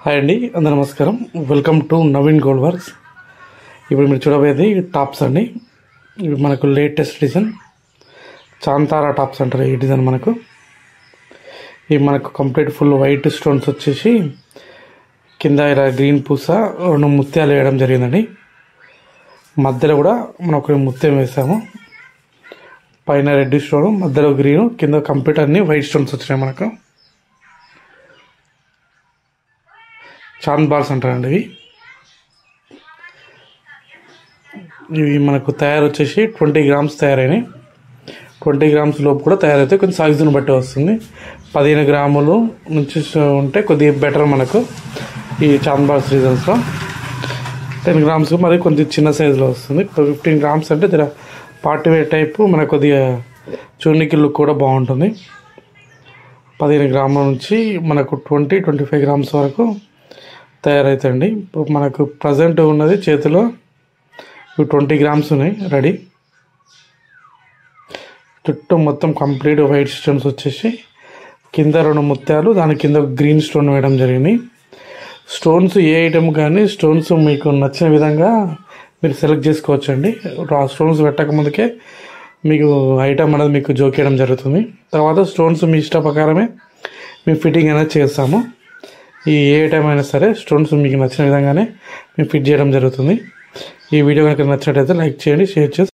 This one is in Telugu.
హాయ్ అండి అందరూ నమస్కారం welcome to Naveen gold works ఇప్పుడు మీరు చూడబోయేది టాప్స్ అండి ఇవి మనకు లేటెస్ట్ డిజైన్ చాంతారా టాప్స్ అంటారు ఈ డిజైన్ మనకు ఇవి మనకు కంప్లీట్ ఫుల్ వైట్ స్టోన్స్ వచ్చేసి కింద ఇలా గ్రీన్ పూస రెండు ముత్యాలు వేయడం జరిగిందండి మధ్యలో కూడా మనం ఒక ముత్యం వేసాము పైన రెడ్ స్టోన్ మధ్యలో గ్రీన్ కింద కంప్లీట్ అన్ని వైట్ స్టోన్స్ వచ్చినాయి మనకు చాంద్ బాల్స్ అంటారండి ఇవి ఇవి మనకు తయారు వచ్చేసి ట్వంటీ గ్రామ్స్ తయారైనాయి ట్వంటీ గ్రామ్స్ లోపు కూడా తయారైతే కొంచెం సైజుని బట్టి వస్తుంది పదిహేను గ్రాములు నుంచి ఉంటే కొద్దిగా బెటర్ మనకు ఈ చాంద్ బాల్స్ రీజన్స్లో టెన్ గ్రామ్స్ మరి కొంచెం చిన్న సైజులో వస్తుంది ఫిఫ్టీన్ గ్రామ్స్ అంటే జర పార్టీ వేర్ టైపు మనకు కొద్దిగా చూనికి లుక్ కూడా బాగుంటుంది పదిహేను గ్రాముల నుంచి మనకు ట్వంటీ ట్వంటీ ఫైవ్ గ్రామ్స్ వరకు తయారవుతాయండి ఇప్పుడు మనకు ప్రజెంట్ ఉన్నది చేతిలో ఇవి ట్వంటీ గ్రామ్స్ ఉన్నాయి రెడీ చుట్టూ మొత్తం కంప్లీట్ వైట్ స్టోన్స్ వచ్చేసి కింద రెండు ముత్యాలు దాని కింద గ్రీన్ స్టోన్ వేయడం జరిగింది స్టోన్స్ ఏ ఐటమ్ కానీ స్టోన్స్ మీకు నచ్చిన విధంగా మీరు సెలెక్ట్ చేసుకోవచ్చు అండి ఆ స్టోన్స్ పెట్టక ముందుకే మీకు ఐటమ్ అనేది మీకు జోకేయడం జరుగుతుంది తర్వాత స్టోన్స్ మీ ఇష్ట ప్రకారమే మేము ఫిట్టింగ్ అనేది చేస్తాము ఈ ఏ ఐటమ్ అయినా సరే స్టోన్స్ మీకు నచ్చిన విధంగానే మేము ఫిట్ చేయడం జరుగుతుంది ఈ వీడియో కనుక నచ్చినట్టయితే లైక్ చేయండి షేర్ చేసి